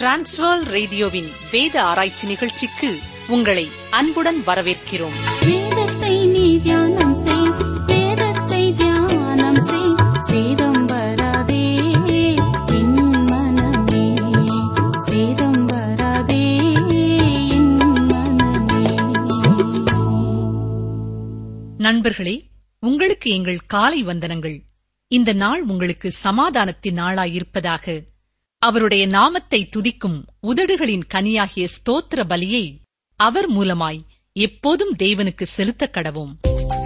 transfer ரேடியோவின் வேத ஆராய்ச்சி நிகழ்ச்சிக்கு உங்களை அன்புடன் வரவேற்கிறோம் வேதத்தை நீ தியானம் செய் வேதத்தை தியானம் செய் சேதம் வராதே என் மனமே சேதம் வராதே என் மனமே நண்பர்களே உங்களுக்கு எங்கள் காலை வந்தனங்கள் இந்த நாள் உங்களுக்கு சமாதானத்தின் நாளாயிருப்பதாக அவருடைய நாமத்தை துதிக்கும் உதடுகளின் கனியாகிய ஸ்தோத்திர பலியை அவர் மூலமாய் எப்போதும் தேவனுக்கு செலுத்தக் கடவோம்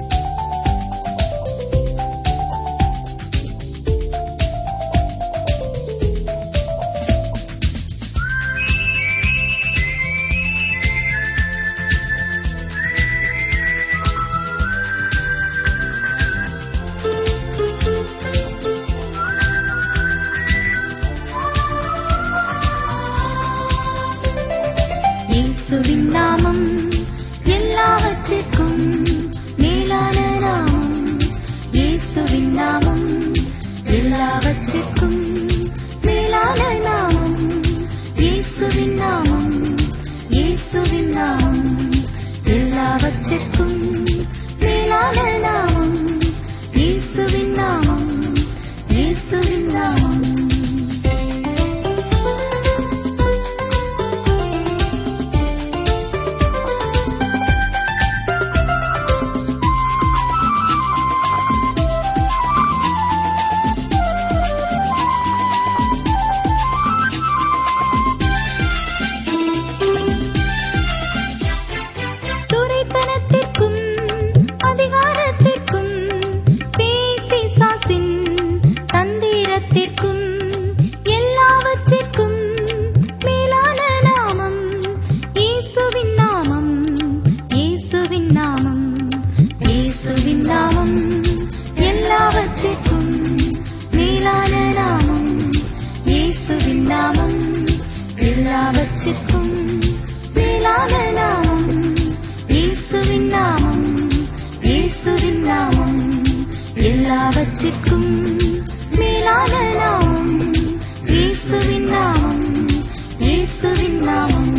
இயேசுவின் நாமம் எல்லாவற்றிற்கும் மேலான நாமம் இயேசுவின் நாமம் எல்லாவற்றிற்கும் மேலான நாமம் இயேசுவின் நாமம் இயேசுவின் நாமம் எல்லாவற்றிற்கும் மேலான நாமம் இயேசுவின் நாமம் இயேசுவின் நாமம் துரைத்தனத்திற்கும் அதிகாரத்திற்கும் பேய் பிசாசின் தந்திரத்திற்கும் எல்லாவற்றிற்கும் மேலான நாமம் இயேசுவின் நாமம் இயேசுவின் நாமம் இயேசுவின் நாமம் எல்லாவற்றிற்கும் மேலான நாமம் இயேசுவின் நாமம் எல்லாவற்றிற்கும் மேலான நாமம் இயேசுவின் நாமம் இயேசுவின் நாமம் எல்லாவற்றிற்கும் மேலான நாமம் இயேசுவின் நாமம் இயேசுவின் நாமம்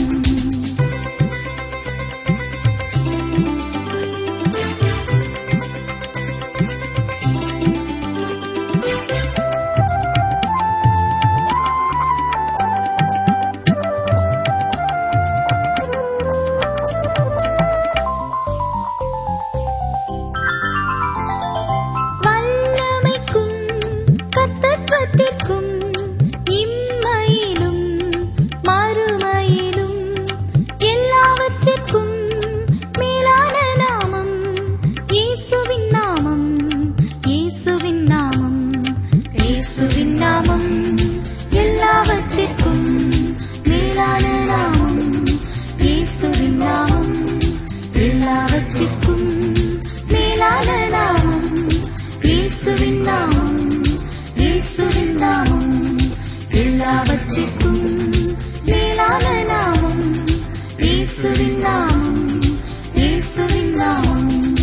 வல்லமைக்கும் கர்த்தத்வத்திற்கும் இம்மையிலும் மறுமையிலும் எல்லாவற்றிற்கும் மேலான நாமம் இயேசுவின் நாமம் இயேசுவின் நாமம் இயேசுவின் நாமம் எல்லாவற்றிற்கும் மேலான நாமம் இயேசுவின் நாமம் எல்லாவற்றிற்கும் மேலான நாமம் இயேசுவின் நாமம் இயேசுவின் நாமம் எல்லாவற்றிற்கும் மேலான நாமம் இயேசுவின் நாமம் இயேசுவின் நாமம்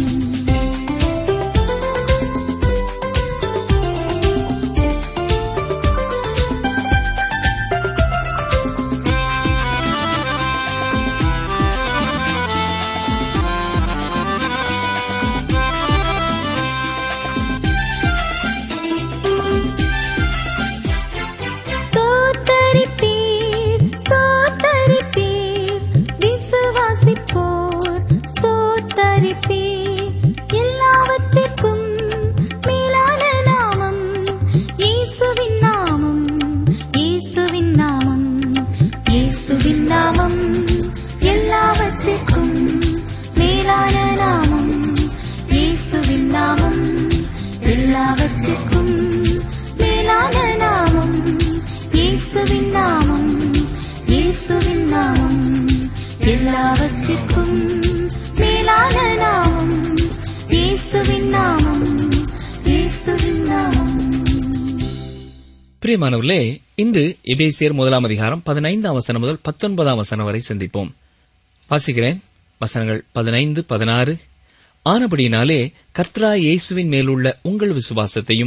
ஸ்தோத்தரிப்பீர் ஸ்தோத்தரிப்பீர் விசுவாசிப்போர் ஸ்தோத்தரிப்பீர் எல்லாவற்றிற்கும் மேலான நாமம் இயேசுவின் நாமம் இயேசுவின் நாமம் இயேசுவின் நாமம் எல்லாவற்றிற்கும் மேலான நாமம் இயேசுவின் நாமம் எல்லாவற்றிற்கும் மேலான நாமம் இயேசுவின் நாமம் இயேசுவின் நாமம் எல்லாவற்றிற்கும் மேலான நாமம் இயேசுவின் நாமம் இயேசுவின் நாமம் பிரியமானவர்களே இன்று எபேசியர் முதலாம் அதிகாரம் பதினைந்தாம் வசனம் முதல் பத்தொன்பதாம் வசனம் வரை சிந்திப்போம் வாசிக்கிறேன் வசனங்கள் பதினைந்து பதினாறு ஆனபடியினாலே கர்த்தரா இயேசுவின் மேலுள்ள உங்கள் விசுவாசத்தையும்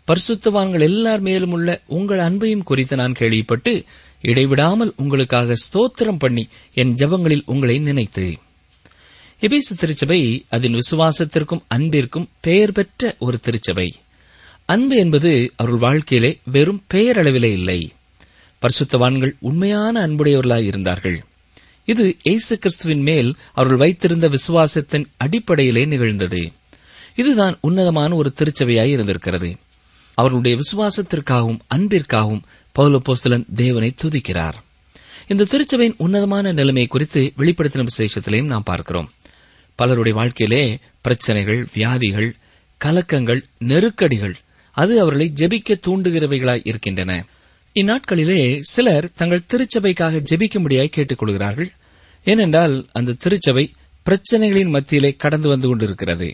பரிசுத்தவான்கள் எல்லார் மேலும் உள்ள உங்கள் அன்பையும் குறித்து நான் கேள்விப்பட்டு இடைவிடாமல் உங்களுக்காக ஸ்தோத்திரம் பண்ணி என் ஜெபங்களில் உங்களை நினைத்து எபேசு திருச்சபை அதன் விசுவாசத்திற்கும் அன்பிற்கும் பெயர் பெற்ற ஒரு திருச்சபை அன்பு என்பது அவர்கள் வாழ்க்கையிலே வெறும் பெயரளவிலே இல்லை பரிசுத்தவான்கள் உண்மையான அன்புடையவர்களாய் இருந்தார்கள் இது இயேசு கிறிஸ்துவின் மேல் அவர்கள் வைத்திருந்த விசுவாசத்தின் அடிப்படையிலே நிகழ்ந்தது இதுதான் உன்னதமான ஒரு திருச்சபையாய் இருந்திருக்கிறது அவர்களுடைய விசுவாசத்திற்காகவும் அன்பிற்காகவும் பௌலப்போஸ்தலன் தேவனை துதிக்கிறார் இந்த திருச்சபையின் உன்னதமான நிலைமை குறித்து வெளிப்படுத்தின விசேஷத்திலையும் நாம் பார்க்கிறோம் பலருடைய வாழ்க்கையிலே பிரச்சனைகள் வியாதிகள் கலக்கங்கள் நெருக்கடிகள் அது அவர்களை ஜெபிக்க தூண்டுகிறவைகளாய் இருக்கின்றன இந்நாட்களிலே சிலர் தங்கள் திருச்சபைக்காக ஜெபிக்கும்படியாய் கேட்டுக்கொள்கிறார்கள் ஏனென்றால் அந்த திருச்சபை பிரச்சனைகளின் மத்தியிலே கடந்து வந்து கொண்டிருக்கிறது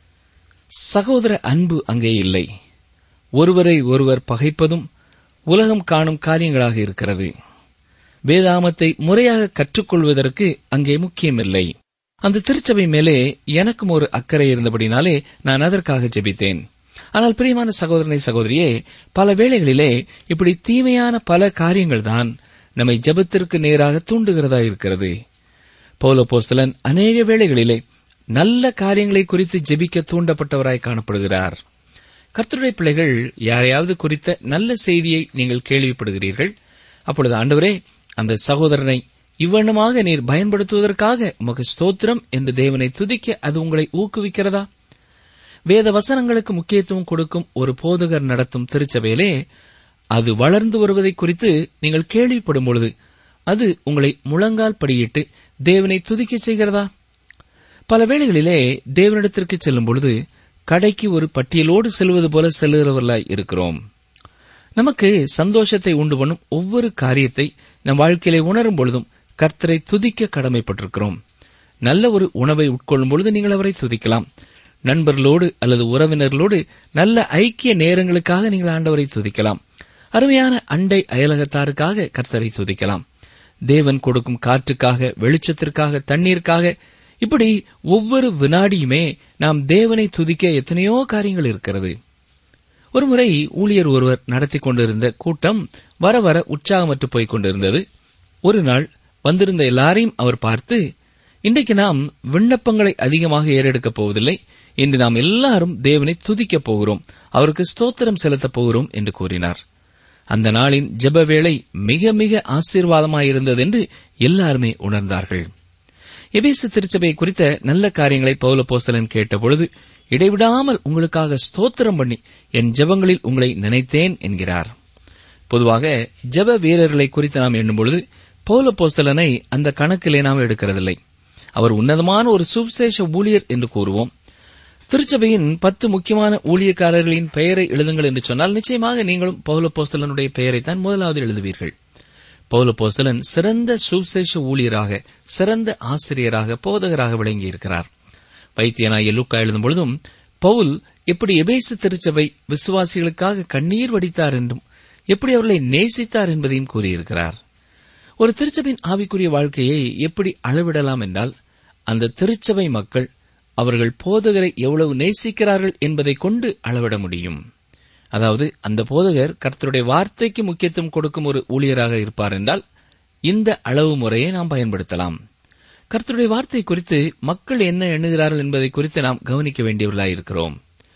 சகோதர அன்பு அங்கே இல்லை ஒருவரை ஒருவர் பகைப்பதும் உலகம் காணும் காரியங்களாக இருக்கிறது வேதாமத்தை முறையாக கற்றுக்கொள்வதற்கு அங்கே முக்கியமில்லை அந்த திருச்சபை மேலே எனக்கும் ஒரு அக்கறை இருந்தபடினாலே நான் அதற்காக ஜெபித்தேன் ஆனால் பிரியமான சகோதரனை சகோதரியே பல வேளைகளிலே இப்படி தீமையான பல காரியங்கள் தான் நம்மை ஜெபத்திற்கு நேராக தூண்டுகிறதா இருக்கிறது பௌலபோஸ்தலன் அநேக வேளைகளிலே நல்ல காரியங்களை குறித்து ஜெபிக்க தூண்டப்பட்டவராய் காணப்படுகிறார் கர்த்தருடைய பிள்ளைகள் யாரையாவது குறித்த நல்ல செய்தியை நீங்கள் கேள்விப்படுகிறீர்கள் அப்பொழுது ஆண்டவரே அந்த சகோதரனை இவ்வண்ணமாக நீர் பயன்படுத்துவதற்காக உமக்கு ஸ்தோத்திரம் என்று தேவனை துதிக்க அது உங்களை ஊக்குவிக்கிறதா வேத வசனங்களுக்கு முக்கியத்துவம் கொடுக்கும் ஒரு போதகர் நடத்தும் திருச்சபையிலே அது வளர்ந்து வருவதை குறித்து நீங்கள் கேள்விப்படும் பொழுது அது உங்களை முழங்கால் படியிட்டு தேவனை துதிக்க செய்கிறதா பல வேளைகளிலே தேவனிடத்திற்கு செல்லும் பொழுது கடைக்கு ஒரு பட்டியலோடு செல்வது போல செல்லுகிறவர்களாய் இருக்கிறோம் நமக்கு சந்தோஷத்தை உண்டு பண்ணும் ஒவ்வொரு காரியத்தை நம் வாழ்க்கையிலே உணரும் பொழுதும் கர்த்தரை துதிக்க கடமைப்பட்டிருக்கிறோம் நல்ல ஒரு உணவை உட்கொள்ளும் பொழுது நீங்கள் அவரை துதிக்கலாம் நண்பர்களோடு அல்லது உறவினர்களோடு நல்ல ஐக்கிய நேரங்களுக்காக நீங்கள் ஆண்டவரை துதிக்கலாம் அருமையான அண்டை அயலகத்தாருக்காக கர்த்தரை துதிக்கலாம் தேவன் கொடுக்கும் காற்றுக்காக வெளிச்சத்திற்காக தண்ணீருக்காக இப்படி ஒவ்வொரு வினாடியுமே நாம் தேவனை துதிக்க எத்தனையோ காரியங்கள் இருக்கிறது ஒருமுறை ஊழியர் ஒருவர் நடத்தி கொண்டிருந்த கூட்டம் வர வர உற்சாகமற்று போய்க் கொண்டிருந்தது ஒரு நாள் வந்திருந்த எல்லாரையும் அவர் பார்த்து இன்றைக்கு நாம் விண்ணப்பங்களை அதிகமாக ஏறெடுக்கப் போவதில்லை இன்று நாம் எல்லாரும் தேவனை துதிக்கப் போகிறோம் அவருக்கு ஸ்தோத்திரம் செலுத்தப் போகிறோம் என்று கூறினார் அந்த நாளின் ஜெப வேளை மிக மிக ஆசீர்வாதமாயிருந்தது என்று எல்லாருமே உணர்ந்தார்கள் எபேசு திருச்சபை குறித்த நல்ல காரியங்களை பௌல போஸ்தலன் கேட்டபொழுது இடைவிடாமல் உங்களுக்காக ஸ்தோத்திரம் பண்ணி என் ஜெபங்களில் உங்களை நினைத்தேன் என்கிறார் பொதுவாக ஜெப வீரர்களை குறித்து நாம் எண்ணும்பொழுது பௌல போஸ்தலனை அந்த கணக்கிலே நாம் எடுக்கிறதில்லை அவர் உன்னதமான ஒரு சுவிசேஷ ஊழியர் என்று கூறுவோம் திருச்சபையின் பத்து முக்கியமான ஊழியக்காரர்களின் பெயரை எழுதுங்கள் என்று சொன்னால் நிச்சயமாக நீங்களும் பௌல போஸ்தலனுடைய பெயரைத்தான் முதலாவது எழுதுவீர்கள் பௌல போஸ்தலன் சிறந்த சுவிசேஷ ஊழியராக சிறந்த ஆசிரியராக போதகராக விளங்கியிருக்கிறார் வைத்தியனாய லூக்கா எழுதும் பொழுதும் பவுல் எப்படி எபேசு திருச்சபை விசுவாசிகளுக்காக கண்ணீர் வடித்தார் என்றும் எப்படி அவர்களை நேசித்தார் என்பதையும் கூறியிருக்கிறார் ஒரு திருச்சபையின் ஆவிக்குரிய வாழ்க்கையை எப்படி அளவிடலாம் என்றால் அந்த திருச்சபை மக்கள் அவர்கள் போதகரை எவ்வளவு நேசிக்கிறார்கள் என்பதை கொண்டு அளவிட முடியும் அதாவது அந்த போதகர் கர்த்தருடைய வார்த்தைக்கு முக்கியத்துவம் கொடுக்கும் ஒரு ஊழியராக இருப்பார் என்றால் இந்த அளவு முறையை நாம் பயன்படுத்தலாம் கர்த்தருடைய வார்த்தை குறித்து மக்கள் என்ன எண்ணுகிறார்கள் என்பதை குறித்து நாம் கவனிக்க வேண்டியவர்களாயிருக்கிறோம்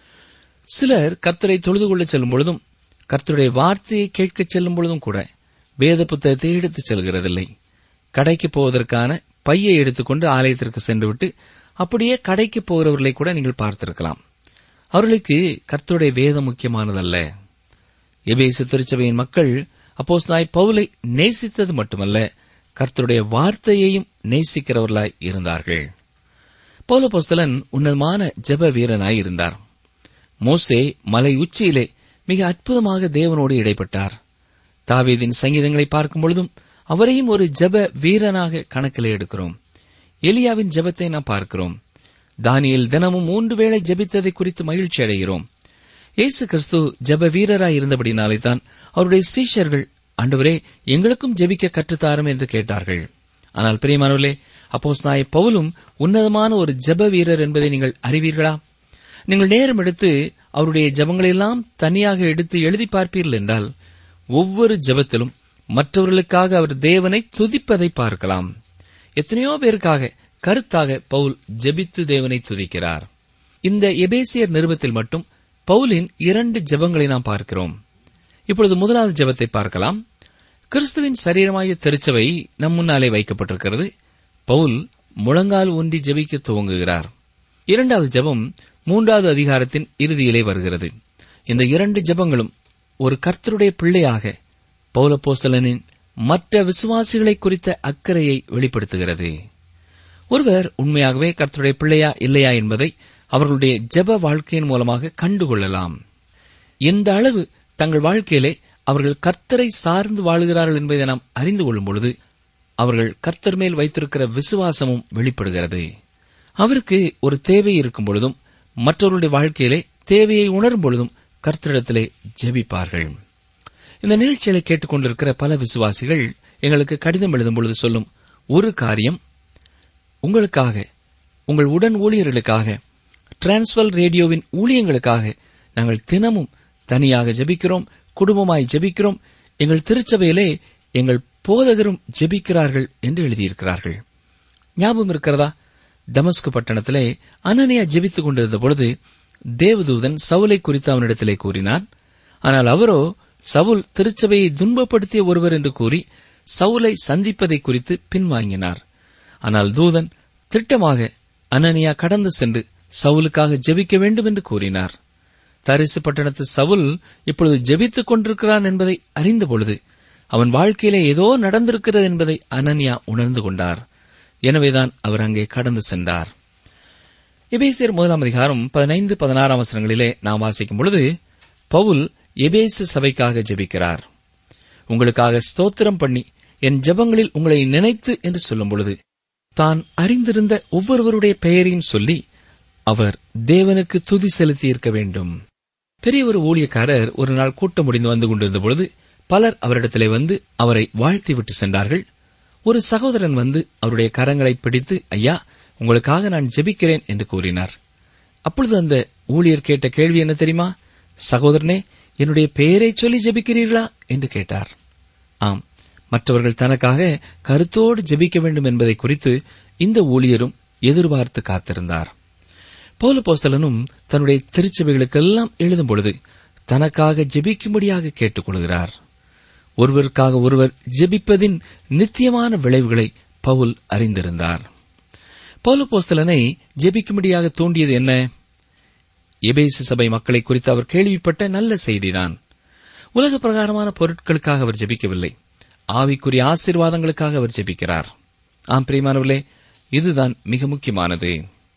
சிலர் கர்த்தரை தொழுது கொள்ள செல்லும் பொழுதும் கர்த்தருடைய வார்த்தையை கேட்கச் செல்லும் பொழுதும் கூட வேத புத்தகத்தை எடுத்துச் செல்கிறதில்லை கடைக்கு போவதற்கான பையை எடுத்துக்கொண்டு ஆலயத்திற்கு சென்றுவிட்டு அப்படியே கடைக்கு போகிறவர்களை கூட நீங்கள் பார்த்திருக்கலாம் அவர்களுக்கு கர்த்தருடைய வேதம் முக்கியமானதல்ல எபேசு திருச்சபையின் மக்கள் அப்போஸ் நாய் பவுலை நேசித்தது மட்டுமல்ல கர்த்தருடைய வார்த்தையையும் நேசிக்கிறவர்களாய் இருந்தார்கள் பௌலபோஸ்தலன் உன்னதமான ஜெப வீரனாய் இருந்தார் மோசே மலை உச்சியிலே மிக அற்புதமாக தேவனோடு இடைப்பட்டார் தாவீதின் சங்கீதங்களை பார்க்கும் பொழுதும் அவரையும் ஒரு ஜெப வீரனாக கணக்கில் எடுக்கிறோம் எலியாவின் ஜெபத்தை நாம் பார்க்கிறோம் தானியல் தினமும் மூன்று வேளை ஜெபித்ததை குறித்து மகிழ்ச்சி அடைகிறோம் இயேசு கிறிஸ்து ஜெப வீரராய் இருந்தபடினாலே தான் அவருடைய சீஷர்கள் ஆண்டவரே எங்களுக்கும் ஜெபிக்க கற்றுத்தாரும் என்று கேட்டார்கள் ஆனால் பிரியமானவர்களே அப்போஸ் நாய் பவுலும் உன்னதமான ஒரு ஜெப வீரர் என்பதை நீங்கள் அறிவீர்களா நீங்கள் நேரம் எடுத்து அவருடைய ஜெபங்களெல்லாம் தனியாக எடுத்து எழுதி பார்ப்பீர்கள் என்றால் ஒவ்வொரு ஜெபத்திலும் மற்றவர்களுக்காக அவர் தேவனை துதிப்பதை பார்க்கலாம் எத்தனையோ பேருக்காக கருத்தாக பவுல் ஜெபித்து தேவனை துதிக்கிறார் இந்த எபேசியர் நிருபத்தில் மட்டும் பவுலின் இரண்டு ஜெபங்களை நாம் பார்க்கிறோம் இப்பொழுது முதலாவது ஜெபத்தை பார்க்கலாம் கிறிஸ்துவின் சரீரமாய திருச்சபை நம் முன்னாலே வைக்கப்பட்டிருக்கிறது பவுல் முழங்கால் ஊன்றி ஜெபிக்க துவங்குகிறார் இரண்டாவது ஜெபம் மூன்றாவது அதிகாரத்தின் இறுதியிலே வருகிறது இந்த இரண்டு ஜெபங்களும் ஒரு கர்த்தருடைய பிள்ளையாக பௌலப்போஸ்தலனின் மற்ற விசுவாசிகளை குறித்த அக்கறையை வெளிப்படுத்துகிறது ஒருவர் உண்மையாகவே கர்த்தருடைய பிள்ளையா இல்லையா என்பதை அவர்களுடைய ஜெப வாழ்க்கையின் மூலமாக கண்டுகொள்ளலாம் எந்த அளவு தங்கள் வாழ்க்கையிலே அவர்கள் கர்த்தரை சார்ந்து வாழுகிறார்கள் என்பதை நாம் அறிந்து கொள்ளும் பொழுது அவர்கள் கர்த்தர் மேல் வைத்திருக்கிற விசுவாசமும் வெளிப்படுகிறது அவருக்கு ஒரு தேவை இருக்கும் பொழுதும் மற்றவர்களுடைய வாழ்க்கையிலே தேவையை உணரும் பொழுதும் கர்த்தரிடத்திலே ஜெபிப்பார்கள் இந்த நிகழ்ச்சிகளை கேட்டுக்கொண்டிருக்கிற பல விசுவாசிகள் எங்களுக்கு கடிதம் எழுதும் பொழுது சொல்லும் ஒரு காரியம் உங்களுக்காக உங்கள் உடன் ஊழியர்களுக்காக டிரான்ஸ்வல் ரேடியோவின் ஊழியங்களுக்காக நாங்கள் தினமும் தனியாக ஜெபிக்கிறோம் குடும்பமாய் ஜெபிக்கிறோம் எங்கள் திருச்சபையிலே எங்கள் போதகரும் ஜெபிக்கிறார்கள் என்று எழுதியிருக்கிறார்கள் ஞாபகம் இருக்கிறதா தமஸ்கு பட்டணத்திலே அனனியா ஜெபித்துக் கொண்டிருந்த பொழுது தேவதூதன் சவுலை குறித்து அவனிடத்திலே கூறினான் ஆனால் அவரோ சவுல் திருச்சபையை துன்பப்படுத்திய ஒருவர் என்று கூறி சவுலை சந்திப்பதை குறித்து பின்வாங்கினார் ஆனால் தூதன் திட்டமாக அனனியா கடந்து சென்று சவுலுக்காக ஜெபிக்க வேண்டும் என்று கூறினார் தரிசு பட்டணத்து சவுல் இப்பொழுது ஜெபித்துக் கொண்டிருக்கிறான் என்பதை அறிந்த பொழுது அவன் வாழ்க்கையிலே ஏதோ நடந்திருக்கிறது என்பதை அனன்யா உணர்ந்து கொண்டார் எனவேதான் அவர் அங்கே கடந்து சென்றார் எபேசியர் முதலாம் அதிகாரம் பதினைந்து பதினாறாம் வசனங்களிலே நாம் வாசிக்கும் பொழுது பவுல் எபேசு சபைக்காக ஜெபிக்கிறார் உங்களுக்காக ஸ்தோத்திரம் பண்ணி என் ஜெபங்களில் உங்களை நினைத்து என்று சொல்லும் பொழுது தான் அறிந்திருந்த ஒவ்வொருவருடைய பெயரையும் சொல்லி அவர் தேவனுக்கு துதி செலுத்தியிருக்க வேண்டும் பெரிய ஒரு ஊழியக்காரர் ஒரு நாள் கூட்டம் முடிந்து வந்து கொண்டிருந்த பொழுது பலர் அவரிடத்திலே வந்து அவரை வாழ்த்திவிட்டு சென்றார்கள் ஒரு சகோதரன் வந்து அவருடைய கரங்களை பிடித்து ஐயா உங்களுக்காக நான் ஜெபிக்கிறேன் என்று கூறினார் அப்பொழுது அந்த ஊழியர் கேட்ட கேள்வி என்ன தெரியுமா சகோதரனே என்னுடைய பெயரை சொல்லி ஜெபிக்கிறீர்களா என்று கேட்டார் ஆம் மற்றவர்கள் தனக்காக கருத்தோடு ஜெபிக்க வேண்டும் என்பதை குறித்து இந்த ஊழியரும் எதிர்பார்த்து காத்திருந்தார் பௌலபோஸ்தலனும் தன்னுடைய திருச்சபைகளுக்கெல்லாம் எழுதும் பொழுது தனக்காக ஜெபிக்கும்படியாக கேட்டுக்கொள்கிறார் ஒருவருக்காக ஒருவர் ஜெபிப்பதின் நித்தியமான விளைவுகளை பவுல் அறிந்திருந்தார் பௌலபோஸ்தலனை ஜெபிக்கும்படியாக தூண்டியது என்ன எபேசு சபை மக்களை குறித்து அவர் கேள்விப்பட்ட நல்ல செய்திதான் உலக பிரகாரமான பொருட்களுக்காக அவர் ஜெபிக்கவில்லை ஆவிக்குரிய ஆசீர்வாதங்களுக்காக அவர் ஜெபிக்கிறார் ஆம் பிரியமானவர்களே இதுதான் மிக முக்கியமானது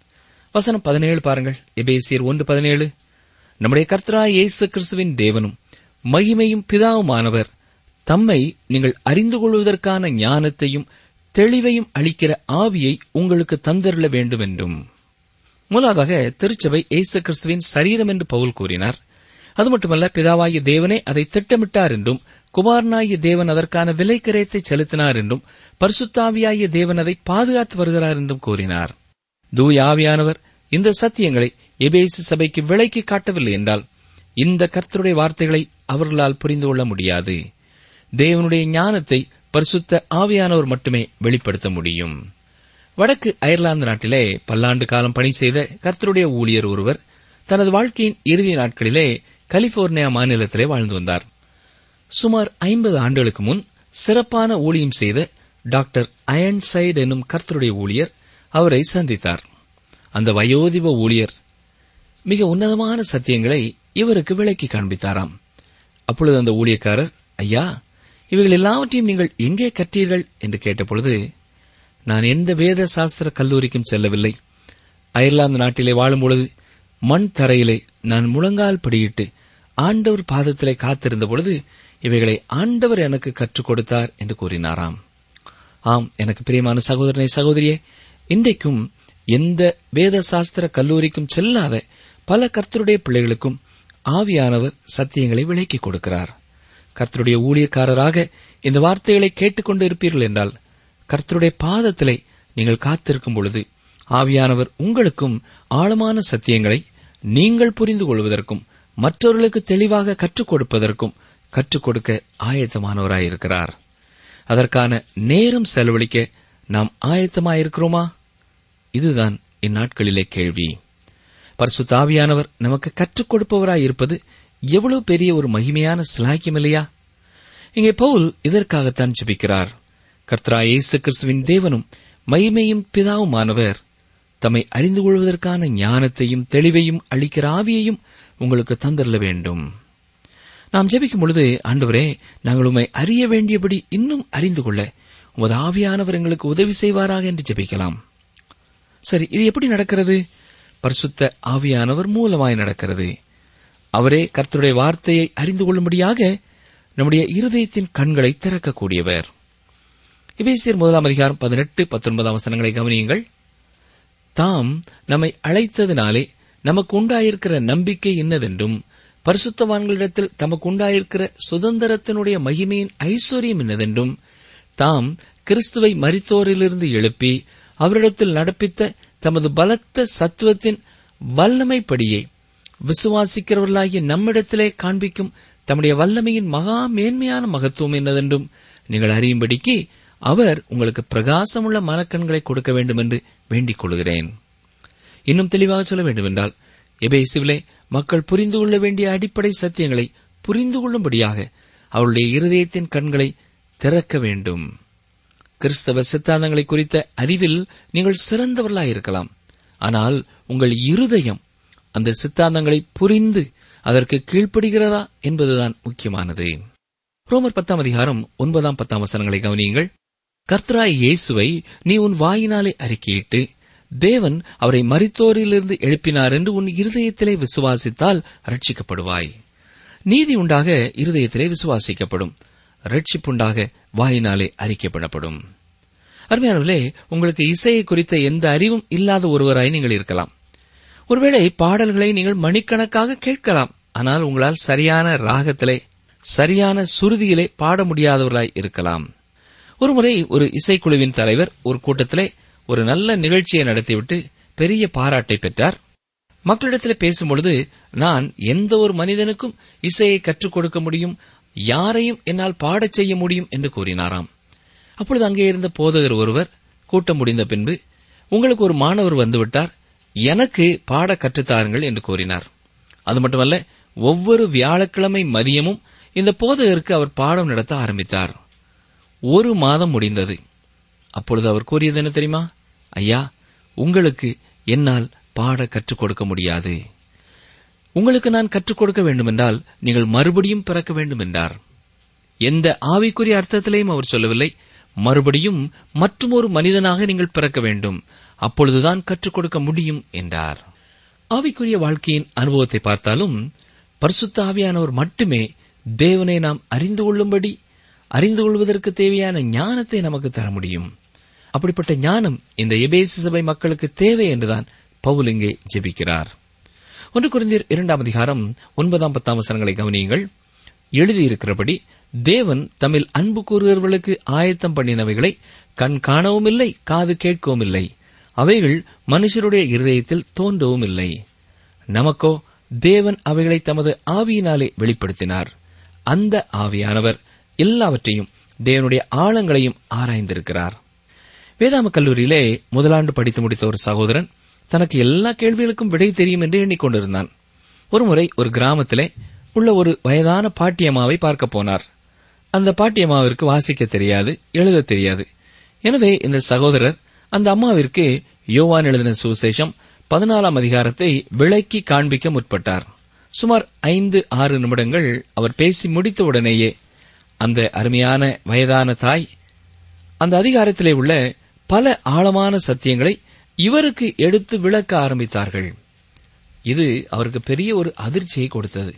வசனம் பதினேழு பாருங்கள் எபேசியர் ஒன்று பதினேழு நம்முடைய கர்த்தராய் இயேசு கிறிஸ்துவின் தேவனும் மகிமையும் பிதாவுமானவர் தம்மை நீங்கள் அறிந்து கொள்வதற்கான ஞானத்தையும் தெளிவையும் அளிக்கிற ஆவியை உங்களுக்கு தந்தருள வேண்டும் என்றும் முதலாவதாக திருச்சபை இயேசு கிறிஸ்துவின் சரீரம் என்று பவுல் கூறினார் அது மட்டுமல்ல பிதாவாகிய தேவனே அதை திட்டமிட்டார் என்றும் குமாரனாகிய தேவன் அதற்கான விலை கிரயத்தை செலுத்தினார் என்றும் பரிசுத்தாவியாகிய தேவன் அதை பாதுகாத்து வருகிறார் என்றும் கூறினார் தூய ஆவியானவர் இந்த சத்தியங்களை எபேசு சபைக்கு விலைக்கு காட்டவில்லை என்றால் இந்த கர்த்தருடைய வார்த்தைகளை அவர்களால் புரிந்து கொள்ள முடியாது தேவனுடைய ஞானத்தை பரிசுத்த ஆவியானவர் மட்டுமே வெளிப்படுத்த முடியும் வடக்கு அயர்லாந்து நாட்டிலே பல்லாண்டு காலம் பணி செய்த கர்த்தருடைய ஊழியர் ஒருவர் தனது வாழ்க்கையின் இறுதி நாட்களிலே கலிபோர்னியா மாநிலத்திலே வாழ்ந்து வந்தார் சுமார் ஐம்பது ஆண்டுகளுக்கு முன் சிறப்பான ஊழியம் செய்த டாக்டர் அயன்சைடு என்னும் கர்த்தருடைய ஊழியர் அவரை சந்தித்தார் அந்த வயோதிப ஊழியர் மிக உன்னதமான சத்தியங்களை இவருக்கு விளக்கி காண்பித்தாராம் அப்பொழுது அந்த ஊழியக்காரர் ஐயா இவைகள் எல்லாவற்றையும் நீங்கள் எங்கே கற்றீர்கள் என்று கேட்டபொழுது நான் எந்த வேத சாஸ்திர கல்லூரிக்கும் செல்லவில்லை அயர்லாந்து நாட்டிலே வாழும் பொழுது மண் தரையிலே நான் முழங்கால் படியிட்டு ஆண்டவர் பாதத்திலே காத்திருந்த பொழுது இவைகளை ஆண்டவர் எனக்கு கற்றுக் கொடுத்தார் என்று கூறினாராம் ஆம் எனக்கு பிரியமான சகோதரனை சகோதரியே இன்றைக்கும் எந்த வேத சாஸ்திர கல்லூரிக்கும் செல்லாத பல கர்த்தருடைய பிள்ளைகளுக்கும் ஆவியானவர் சத்தியங்களை விளக்கிக் கொடுக்கிறார் கர்த்தருடைய ஊழியக்காரராக இந்த வார்த்தைகளை கேட்டுக்கொண்டு இருப்பீர்கள் என்றால் கர்த்தருடைய பாதத்திலே நீங்கள் காத்திருக்கும் பொழுது ஆவியானவர் உங்களுக்கும் ஆழமான சத்தியங்களை நீங்கள் புரிந்து கொள்வதற்கும் மற்றவர்களுக்கு தெளிவாக கற்றுக் கொடுப்பதற்கும் கற்றுக் கொடுக்க ஆயத்தமானவராயிருக்கிறார் அதற்கான நேரம் செலவழிக்க நாம் ஆயத்தமாயிருக்கிறோமா இதுதான் இந்நாட்களிலே கேள்வி பரிசுத்தாவியானவர் நமக்கு கற்றுக் கொடுப்பவராயிருப்பது எவ்வளவு பெரிய ஒரு மகிமையான சிலாக்கியம் இல்லையா இங்கே பவுல் இதற்காகத்தான் ஜெபிக்கிறார் கர்த்தரா இயேசு கிறிஸ்துவின் தேவனும் மகிமையும் பிதாவுமானவர் தம்மை அறிந்து கொள்வதற்கான ஞானத்தையும் தெளிவையும் அளிக்கிற ஆவியையும் உங்களுக்கு தந்தரல வேண்டும் நாம் ஜெபிக்கும் பொழுது ஆண்டவரே நாங்கள் உம்மை அறிய வேண்டியபடி இன்னும் அறிந்து கொள்ள உமது ஆவியானவர் எங்களுக்கு உதவி செய்வாராக என்று ஜெபிக்கலாம் சரி இது எப்படி நடக்கிறது பரிசுத்த ஆவியானவர் மூலமாய் நடக்கிறது அவரே கர்த்தருடைய வார்த்தையை அறிந்து கொள்ளும்படியாக நம்முடைய இருதயத்தின் கண்களை திறக்கக்கூடியவர் இபேசியர் முதலாம் அதிகாரம் பதினெட்டு பத்தொன்பதாம் வசனங்களை கவனியுங்கள் தாம் நம்மை அழைத்ததினாலே நமக்கு உண்டாயிருக்கிற நம்பிக்கை இன்னதென்றும் பரிசுத்தவான்களிடத்தில் தமக்கு உண்டாயிருக்கிற சுதந்திரத்தினுடைய மகிமையின் ஐஸ்வர்யம் என்னதென்றும் தாம் கிறிஸ்துவை மரித்தோரிலிருந்து எழுப்பி அவரிடத்தில் நடப்பித்த தமது பலத்த சத்துவத்தின் வல்லமைப்படியே விசுவாசிக்கிறவர்களாகிய நம்மிடத்திலே காண்பிக்கும் தம்முடைய வல்லமையின் மகா மேன்மையான மகத்துவம் என்னதென்றும் நீங்கள் அறியும்படிக்கு அவர் உங்களுக்கு பிரகாசமுள்ள மனக்கண்களை கொடுக்க வேண்டும் என்று வேண்டிக் கொள்கிறேன் இன்னும் தெளிவாக சொல்ல வேண்டுமென்றால் எபேசுவிலே மக்கள் புரிந்து கொள்ள வேண்டிய அடிப்படை சத்தியங்களை புரிந்து கொள்ளும்படியாக அவருடைய இருதயத்தின் கண்களை திறக்க வேண்டும் கிறிஸ்தவ சித்தாந்தங்களை குறித்த அறிவில் நீங்கள் சிறந்தவர்களாயிருக்கலாம் ஆனால் உங்கள் இருதயம் அந்த சித்தாந்தங்களை புரிந்து அதற்கு கீழ்ப்படுகிறதா என்பதுதான் முக்கியமானது ரோமர் பத்தாம் அதிகாரம் ஒன்பதாம் பத்தாம் வசனங்களை கவனியுங்கள் கர்த்தராய் இயேசுவை நீ உன் வாயினாலே அறிக்கையிட்டு தேவன் அவரை மரித்தோரிலிருந்து எழுப்பினார் என்று உன் இருதயத்திலே விசுவாசித்தால் ரட்சிக்கப்படுவாய் நீதி உண்டாக இருதயத்திலே விசுவாசிக்கப்படும் ரட்சிப்புண்டாக வாயினாலே அறிக்கைப்படப்படும் அருமையானவர்களே உங்களுக்கு இசையை குறித்த எந்த அறிவும் இல்லாத ஒருவராய் நீங்கள் இருக்கலாம் ஒருவேளை பாடல்களை நீங்கள் மணிக்கணக்காக கேட்கலாம் ஆனால் உங்களால் சரியான ராகத்திலே சரியான சுருதியிலே பாட முடியாதவர்களாய் இருக்கலாம் ஒருமுறை ஒரு இசைக்குழுவின் தலைவர் ஒரு கூட்டத்திலே ஒரு நல்ல நிகழ்ச்சியை நடத்திவிட்டு பெரிய பாராட்டை பெற்றார் மக்களிடத்தில் பேசும்பொழுது நான் எந்த ஒரு மனிதனுக்கும் இசையை கற்றுக் கொடுக்க முடியும் யாரையும் என்னால் பாடச் செய்ய முடியும் என்று கூறினாராம் அப்பொழுது அங்கே இருந்த போதகர் ஒருவர் கூட்டம் முடிந்த பின்பு உங்களுக்கு ஒரு மாணவர் வந்துவிட்டார் எனக்கு பாட கற்றுத்தாருங்கள் என்று கூறினார் அது மட்டுமல்ல ஒவ்வொரு வியாழக்கிழமை மதியமும் இந்த போதகருக்கு அவர் பாடம் நடத்த ஆரம்பித்தார் ஒரு மாதம் முடிந்தது அப்பொழுது அவர் கூறியது என்ன தெரியுமா ஐயா உங்களுக்கு என்னால் பாட கற்றுக் கொடுக்க முடியாது உங்களுக்கு நான் கற்றுக் கொடுக்க வேண்டுமென்றால் நீங்கள் மறுபடியும் பிறக்க வேண்டும் என்றார் எந்த ஆவிக்குரிய அர்த்தத்திலேயும் அவர் சொல்லவில்லை மறுபடியும் மற்றுமொரு மனிதனாக நீங்கள் பிறக்க வேண்டும் அப்பொழுதுதான் கற்றுக் கொடுக்க முடியும் என்றார் ஆவிக்குரிய வாழ்க்கையின் அனுபவத்தை பார்த்தாலும் பரிசுத்த ஆவியானவர் மட்டுமே தேவனை நாம் அறிந்து கொள்ளும்படி அறிந்து கொள்வதற்கு தேவையான ஞானத்தை நமக்கு தர முடியும் அப்படிப்பட்ட ஞானம் இந்த எபேசு சபை மக்களுக்கு தேவை என்றுதான் பவுல் இங்கே ஜெபிக்கிறார் ஒன்று குறைந்தர் இரண்டாம் அதிகாரம் ஒன்பதாம் பத்தாம் வசனங்களை கவனியுங்கள் எழுதியிருக்கிறபடி தேவன் தமிழ் அன்பு கூறுகிறவர்களுக்கு ஆயத்தம் பண்ணினவைகளை கண் காணவும் இல்லை காது கேட்கவும் இல்லை அவைகள் மனுஷருடைய இருதயத்தில் தோன்றவும் இல்லை நமக்கோ தேவன் அவைகளை தமது ஆவியினாலே வெளிப்படுத்தினார் அந்த ஆவியானவர் எல்லாவற்றையும் தேவனுடைய ஆழங்களையும் ஆராய்ந்திருக்கிறார் வேதாம கல்லூரியிலே முதலாண்டு படித்து முடித்த ஒரு சகோதரன் தனக்கு எல்லா கேள்விகளுக்கும் விடை தெரியும் என்று எண்ணிக்கொண்டிருந்தான் ஒருமுறை ஒரு கிராமத்திலே உள்ள ஒரு வயதான பாட்டியம்மாவை பார்க்க போனார் அந்த பாட்டியம்மாவிற்கு வாசிக்க தெரியாது எழுத தெரியாது எனவே இந்த சகோதரர் அந்த அம்மாவிற்கு யோவான் எழுதின சுவிசேஷம் பதினாலாம் அதிகாரத்தை விளக்கி காண்பிக்க முற்பட்டார் சுமார் ஐந்து ஆறு நிமிடங்கள் அவர் பேசி முடித்த உடனேயே அந்த அருமையான வயதான தாய் அந்த அதிகாரத்திலே உள்ள பல ஆழமான சத்தியங்களை இவருக்கு எடுத்து விளக்க ஆரம்பித்தார்கள் இது அவருக்கு பெரிய ஒரு அதிர்ச்சியை கொடுத்தது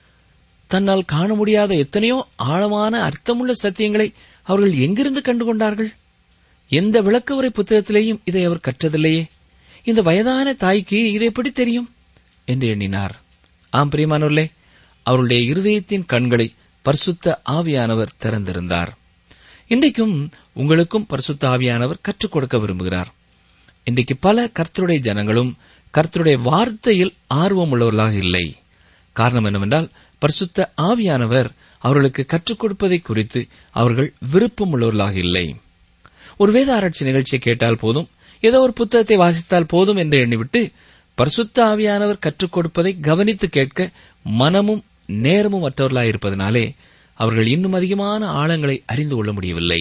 தன்னால் காண முடியாத எத்தனையோ ஆழமான அர்த்தமுள்ள சத்தியங்களை அவர்கள் எங்கிருந்து கண்டுகொண்டார்கள் எந்த விளக்க உரை புத்தகத்திலேயும் இதை அவர் கற்றதில்லையே இந்த வயதான தாய்க்கு இது எப்படி தெரியும் என்று எண்ணினார் ஆம் பிரியமானவர்களே அவருடைய இருதயத்தின் கண்களை பரிசுத்த ஆவியானவர் திறந்திருந்தார் இன்றைக்கும் உங்களுக்கும் பரிசுத்த ஆவியானவர் கற்றுக் கொடுக்க விரும்புகிறார் இன்றைக்கு பல கர்த்தருடைய ஜனங்களும் கர்த்தருடைய வார்த்தையில் ஆர்வம் உள்ளவர்களாக இல்லை காரணம் என்னவென்றால் பரிசுத்த ஆவியானவர் அவர்களுக்கு கற்றுக் கொடுப்பதை குறித்து அவர்கள் விருப்பம் உள்ளவர்களாக இல்லை ஒரு வேத ஆராய்ச்சி நிகழ்ச்சியை கேட்டால் போதும் ஏதோ ஒரு புத்தகத்தை வாசித்தால் போதும் என்று எண்ணிவிட்டு பரிசுத்த ஆவியானவர் கற்றுக் கொடுப்பதை கவனித்து கேட்க மனமும் நேரமும் மற்றவர்களாக இருப்பதனாலே அவர்கள் இன்னும் அதிகமான ஆழங்களை அறிந்து கொள்ள முடியவில்லை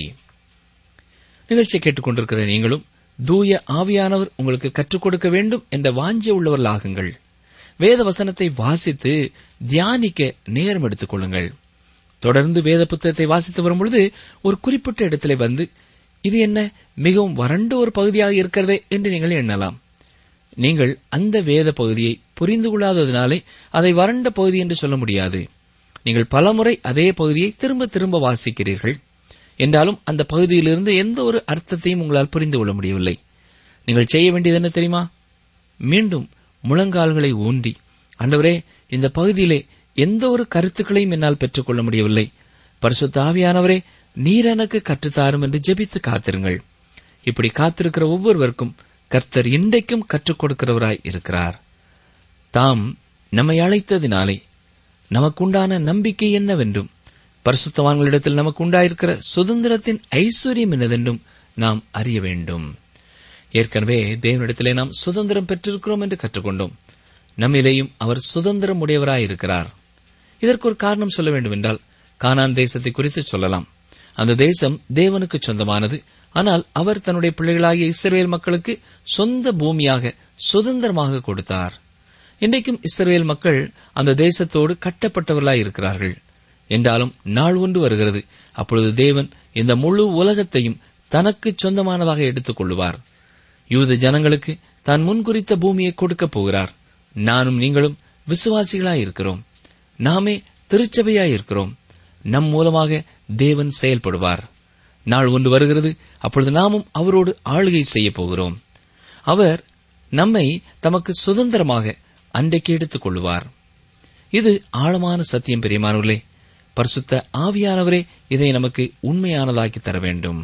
நிகழ்ச்சியை கேட்டுக்கொண்டிருக்கிற நீங்களும் தூய ஆவியானவர் உங்களுக்கு கற்றுக் கொடுக்க வேண்டும் என்ற வாஞ்சை உள்ளவர்களாகுங்கள் வேத வசனத்தை வாசித்து தியானிக்க நேரம் எடுத்துக் கொள்ளுங்கள் தொடர்ந்து வேத புத்தகத்தை வாசித்து வரும்பொழுது ஒரு குறிப்பிட்ட இடத்திலே வந்து இது என்ன மிகவும் வறண்ட ஒரு பகுதியாக இருக்கிறதே என்று நீங்கள் எண்ணலாம் நீங்கள் அந்த வேத பகுதியை புரிந்து கொள்ளாததினாலே அதை வறண்ட பகுதி என்று சொல்ல முடியாது நீங்கள் பலமுறை அதே பகுதியை திரும்ப திரும்ப வாசிக்கிறீர்கள் என்றாலும் அந்த பகுதியிலிருந்து எந்த ஒரு அர்த்தத்தையும் உங்களால் புரிந்து கொள்ள முடியவில்லை நீங்கள் செய்ய வேண்டியது என்ன தெரியுமா மீண்டும் முழங்கால்களை ஊன்றி ஆண்டவரே இந்த பகுதியிலே எந்த ஒரு கருத்துக்களையும் என்னால் பெற்றுக்கொள்ள முடியவில்லை பரிசுத்த ஆவியானவரே நீர் எனக்கு கற்றுத்தாரும் என்று ஜெபித்து காத்திருங்கள் இப்படி காத்திருக்கிற ஒவ்வொருவருக்கும் கர்த்தர் இன்றைக்கும் கற்றுக் கொடுக்கிறவராய் இருக்கிறார் தாம் நம்மை அழைத்ததினாலே நமக்குண்டான நம்பிக்கை என்னவென்றும் பரிசுத்தவான்களிடத்தில் நமக்கு உண்டாயிருக்கிற சுதந்திரத்தின் ஐஸ்வர்யம் என்னவென்றும் நாம் அறிய வேண்டும் ஏற்கனவே தேவனிடத்திலே நாம் சுதந்திரம் பெற்றிருக்கிறோம் என்று கற்றுக்கொண்டோம் நம்மிலேயும் அவர் சுதந்திரம் உடையவராயிருக்கிறார் இதற்கு ஒரு காரணம் சொல்ல வேண்டுமென்றால் கானான் தேசத்தை குறித்து சொல்லலாம் அந்த தேசம் தேவனுக்கு சொந்தமானது ஆனால் அவர் தன்னுடைய பிள்ளைகளாகிய இஸ்ரவேல் மக்களுக்கு சொந்த பூமியாக சுதந்திரமாக கொடுத்தார் இன்றைக்கும் இஸ்ரவேல் மக்கள் அந்த தேசத்தோடு கட்டப்பட்டவர்களாய் இருக்கிறார்கள் என்றாலும் நாள் ஒன்று வருகிறது அப்பொழுது தேவன் இந்த முழு உலகத்தையும் தனக்கு சொந்தமானதாக எடுத்துக் கொள்ளுவார் யூத ஜனங்களுக்கு தான் முன்குறித்த பூமியை கொடுக்கப் போகிறார் நானும் நீங்களும் விசுவாசிகளாய் இருக்கிறோம் நாமே திருச்சபையாய் இருக்கிறோம் நம் மூலமாக தேவன் செயல்படுவார் நாள் ஒன்று வருகிறது அப்பொழுது நாமும் அவரோடு ஆளுகை செய்யப் போகிறோம் அவர் நம்மை தமக்கு சுதந்திரமாக அன்றைக்கு எடுத்துக் கொள்ளுவார் இது ஆழமான சத்தியம் பெரியமானவர்களே பரிசுத்த ஆவியானவரே இதை நமக்கு உண்மையானதாக்கி தர வேண்டும்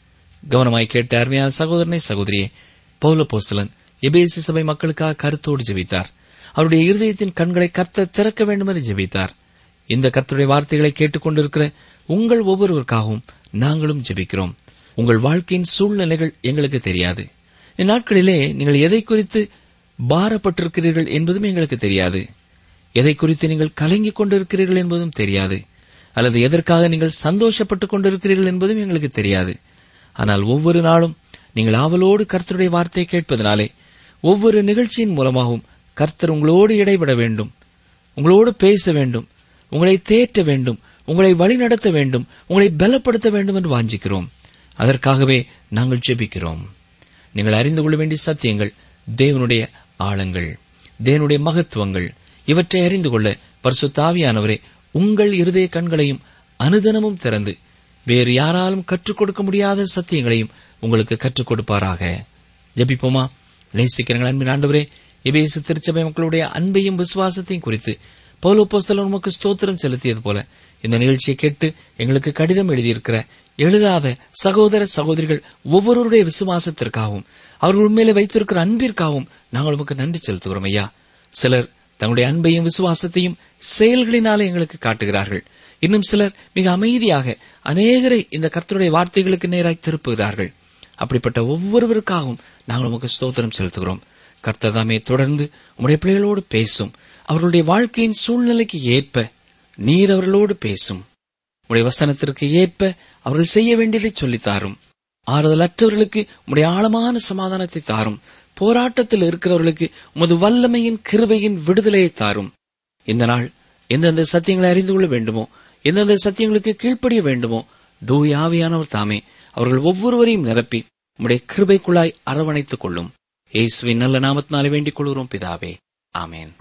கவனமாய் கேட்ட அருமையான சகோதரனை சகோதரியே பௌல போசலன் எபேசி சபை மக்களுக்காக கருத்தோடு ஜெபித்தார் அவருடைய இருதயத்தின் கண்களை கர்த்த திறக்க வேண்டும் என்று ஜெபித்தார் இந்த கர்த்தருடைய வார்த்தைகளை கேட்டுக்கொண்டிருக்கிற உங்கள் ஒவ்வொருவருக்காகவும் நாங்களும் ஜெபிக்கிறோம் உங்கள் வாழ்க்கையின் சூழ்நிலைகள் எங்களுக்கு தெரியாது இந்நாட்களிலே நீங்கள் எதை குறித்து பாரப்பட்டிருக்கிறீர்கள் என்பதும் எங்களுக்கு தெரியாது எதை குறித்து நீங்கள் கலங்கிக் கொண்டிருக்கிறீர்கள் என்பதும் தெரியாது அல்லது எதற்காக நீங்கள் சந்தோஷப்பட்டுக் கொண்டிருக்கிறீர்கள் என்பதும் எங்களுக்கு தெரியாது ஆனால் ஒவ்வொரு நாளும் நீங்கள் ஆவலோடு கர்த்தருடைய வார்த்தையை கேட்பதனாலே ஒவ்வொரு நிகழ்ச்சியின் மூலமாகவும் கர்த்தர் உங்களோடு இடைபட வேண்டும் உங்களோடு பேச வேண்டும் உங்களை தேற்ற வேண்டும் உங்களை வழிநடத்த வேண்டும் உங்களை பலப்படுத்த வேண்டும் என்று வாஞ்சிக்கிறோம் அதற்காகவே நாங்கள் ஜெபிக்கிறோம் நீங்கள் அறிந்து கொள்ள வேண்டிய சத்தியங்கள் தேவனுடைய ஆழங்கள் தேவனுடைய மகத்துவங்கள் இவற்றை அறிந்து கொள்ள பரிசுத்தாவியானவரே உங்கள் இருதய கண்களையும் அனுதினமும் திறந்து வேறு யாராலும் கற்றுக் கொடுக்க முடியாத சத்தியங்களையும் உங்களுக்கு கற்றுக் கொடுப்பாராக ஜபிப்போமா நேசிக்கிறங்கள் அன்பின் ஆண்டவரே எபேசு திருச்சபை மக்களுடைய அன்பையும் விசுவாசத்தையும் குறித்து பௌலோப்போஸ்தலன் உமக்கு ஸ்தோத்திரம் செலுத்தியது போல இந்த நிகழ்ச்சியை கேட்டு எங்களுக்கு கடிதம் எழுதியிருக்கிற எழுதாத சகோதர சகோதரிகள் ஒவ்வொருவருடைய விசுவாசத்திற்காகவும் அவர்கள் உண்மையிலே வைத்திருக்கிற அன்பிற்காகவும் நாங்கள் உமக்கு நன்றி செலுத்துகிறோம் ஐயா சிலர் தங்களுடைய அன்பையும் விசுவாசத்தையும் செயல்களினாலே எங்களுக்கு காட்டுகிறார்கள் இன்னும் சிலர் மிக அமைதியாக அநேகரை இந்த கர்த்தருடைய வார்த்தைகளுக்கு நேராய் திருப்புகிறார்கள் அப்படிப்பட்ட ஒவ்வொருவருக்காகவும் நாங்கள் உமக்கு ஸ்தோத்திரம் செலுத்துகிறோம் கர்த்தர் தாமே தொடர்ந்து உம்முடைய பிள்ளைகளோடு பேசும் அவர்களுடைய வாழ்க்கையின் சூழ்நிலைக்கு ஏற்ப நீர் அவர்களோடு பேசும் உடைய வசனத்திற்கு ஏற்ப அவர்கள் செய்ய வேண்டியதை சொல்லித் தாரும் ஆறுதலற்றவர்களுக்கு உடைய ஆழமான சமாதானத்தை தாரும் போராட்டத்தில் இருக்கிறவர்களுக்கு உமது வல்லமையின் கிருபையின் விடுதலையை தாரும் இந்த நாள் எந்தெந்த சத்தியங்களை அறிந்து கொள்ள வேண்டுமோ எந்தெந்த சத்தியங்களுக்கு கீழ்ப்படிய வேண்டுமோ தூய் ஆவியானவர் தாமே அவர்கள் ஒவ்வொருவரையும் நிரப்பி உடைய கிருபைக்குள்ளாய் அரவணைத்துக் கொள்ளும் இயேசுவின் நல்ல நாமத்தினாலே வேண்டிக் கொள்கிறோம் பிதாவே ஆமேன்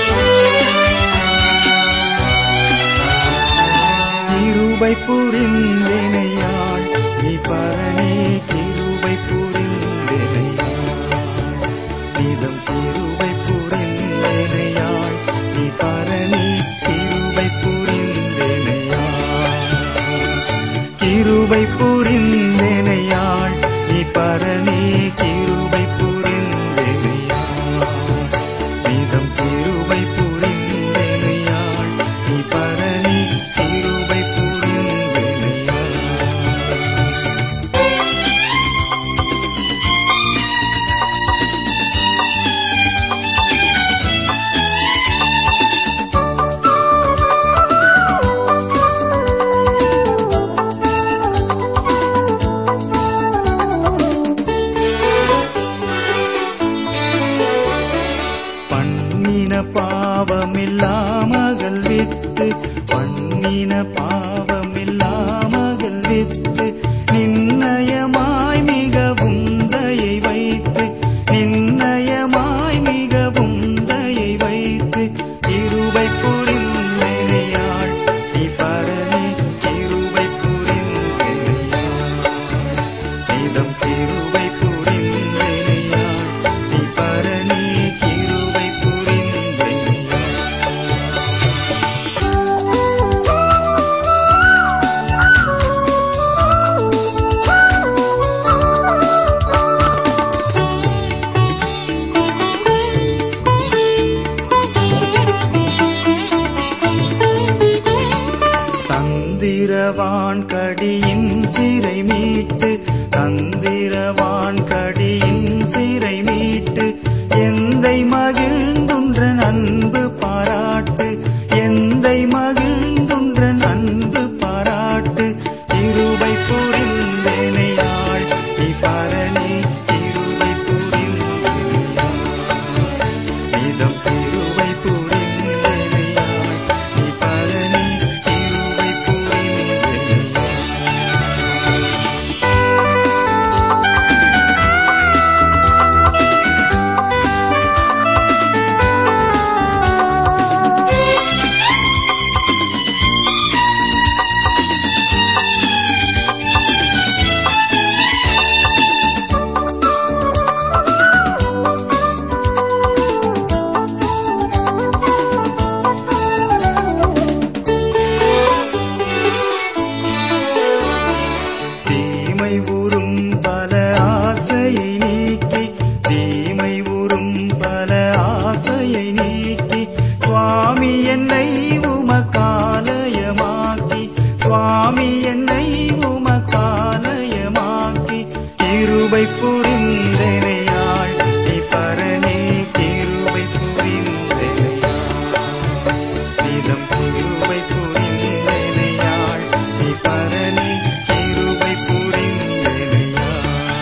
கிருபை புரிந்த பண்ணின பாவமில்லாமகள் வித்து பண்ணின பாவமில்லாமகள் வித்து நின்னயமாய் மிகவும் தயை வைத்து நின்னயமாய் மிகவும் தயை வைத்து இருவை புரிந்தனையாள் நீ பரமே இருவை புரிந்தனையாள் நிதம் கிருவை புரிந்தனையாள் நீ பரணி கிருவை புரிந்தனையாள் தந்திரவான் கடியின் சிறை மீட்டு தந்திரவான் கடியின் சிறை மீட்டு எந்தை மகிழ்ந்துன்றன் அன்பு பாராட்டு எந்தை மகிழ்ந்துன்றன் அன்பு பாராட்டு இருவை புரிந்தனையாள் நீ பரணி இருவை புரிந்தனையாள் இதம் திருவை புரிந்தனையாள் நீ பரணி திருவை புரிந்தனையாள் தீமை உறும் பல ஆசையை நீக்கி தீமை உறும் பல ஆசையை நீக்கி சுவாமி என்னை உமக்காலயமாக்கி சுவாமி என்னை உமக்காலயமாக்கி கிருபை புரிந்தனையாள் நீ பரணே கிருபை புரிந்தனையாள் நிதம் கிருபை புரிந்தனையாள் நீ பரணி கிருபை புரிந்தனையாள்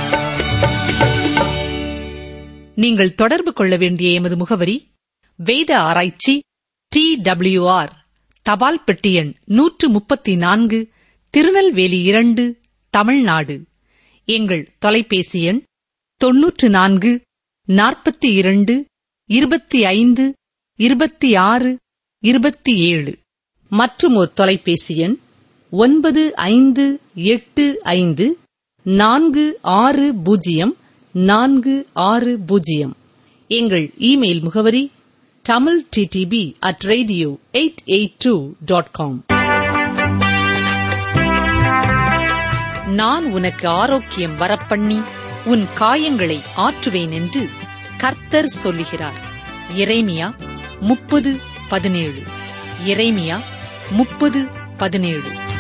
நீங்கள் தொடர்பு கொள்ள வேண்டிய எமது முகவரி வேத ஆராய்ச்சி டி ஆர் தபால் பெட்டி எண் நூற்று முப்பத்தி நான்கு திருநெல்வேலி இரண்டு தமிழ்நாடு எங்கள் தொலைபேசி எண் தொன்னூற்று நான்கு நாற்பத்தி இரண்டு இருபத்தி ஐந்து இருபத்தி ஆறு இருபத்தி ஏழு மற்றும் ஒரு தொலைபேசி எண் ஒன்பது ஐந்து எட்டு ஐந்து நான்கு ஆறு பூஜ்ஜியம் நான்கு ஆறு பூஜ்ஜியம் எங்கள் இமெயில் முகவரி Tamil DTP at radio eight eight two dot com நான் உனக்கு ஆரோக்கியம் வரப்பண்ணி உன் காயங்களை ஆற்றுவேன் என்று கர்த்தர் சொல்லுகிறார் எரேமியா முப்பது பதினேழு எரேமியா முப்பது பதினேழு